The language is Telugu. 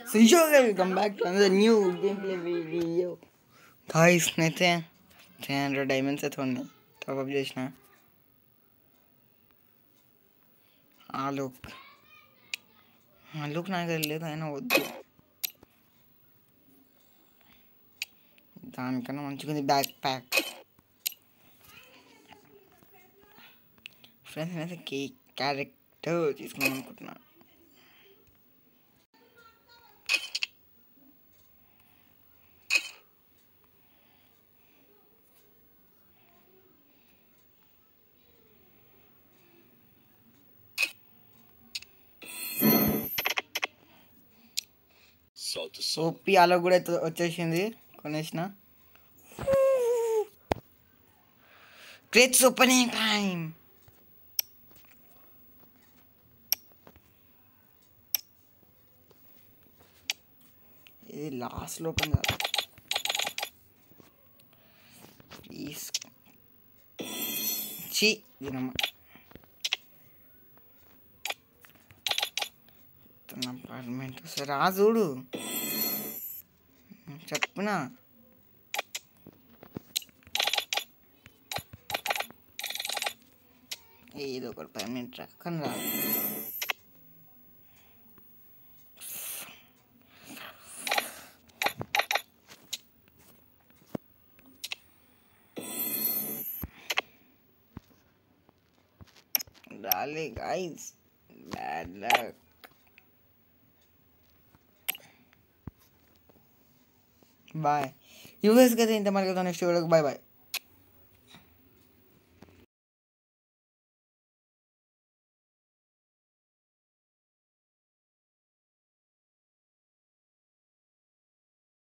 So yo guys, welcome back to another new gameplay video. Guys, నేనైతే త్రీ హండ్రెడ్ డైమండ్స్ అయితే ఉన్నాయి టాప్అప్ చేసిన ఆ లుక్ ఆ లుక్ నాకు దగ్గర లేదు అయినా వద్దు దానికన్నా మంచిగా ఉంది బ్యాక్ ప్యాక్ ఫ్రెండ్స్ నేనైతే కేక్ క్యారెక్టర్ తీసుకుందాం అనుకుంటున్నాను Solta o som. సోపి అలా కూడా అయితే వచ్చేసింది కొనేసిన క్రేట్స్ ఓపెనింగ్ టైం ఇది లాస్ట్ ఓపెన్ కాదు ప్లీజ్ చి దీనమ్మ తన అపార్ట్మెంట్ సరే రా చూడు చెప్పునా ఏదో ఒకటి పర్మనెంట్ రక్కని రాదు రాలే గాయస్ బ్యాడ్ లక్ బాయ్ యూఎస్ కదా ఇంత మనకి నెక్స్ట్ వీడియోకి బాయ్ బాయ్